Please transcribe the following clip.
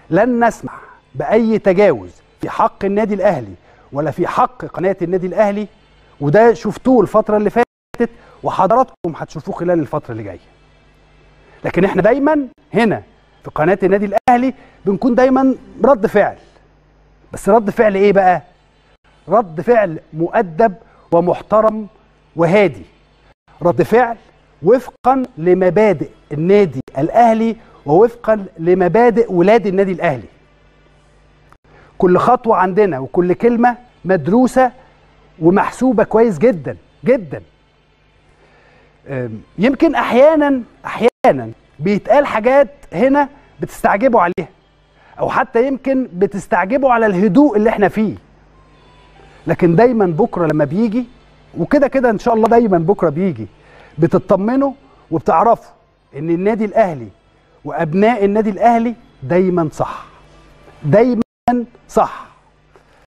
لن نسمح باي تجاوز في حق النادي الاهلي ولا في حق قناه النادي الاهلي وده شفتوه الفتره اللي فاتت وحضراتكم هتشوفوه خلال الفتره اللي جايه لكن احنا دايما هنا في قناه النادي الاهلي بنكون دايما رد فعل بس رد فعل ايه بقى رد فعل مؤدب ومحترم وهادي رد فعل وفقا لمبادئ النادي الاهلي ووفقا لمبادئ ولاد النادي الاهلي كل خطوه عندنا وكل كلمه مدروسه ومحسوبه كويس جدا جدا أم، يمكن احيانا احيانا بيتقال حاجات هنا بتستعجبوا عليها او حتى يمكن بتستعجبوا على الهدوء اللي احنا فيه لكن دايما بكره لما بيجي وكده كده ان شاء الله دايما بكره بيجي بتطمنوا وبتعرفوا ان النادي الاهلي وابناء النادي الاهلي دايما صح دايما صح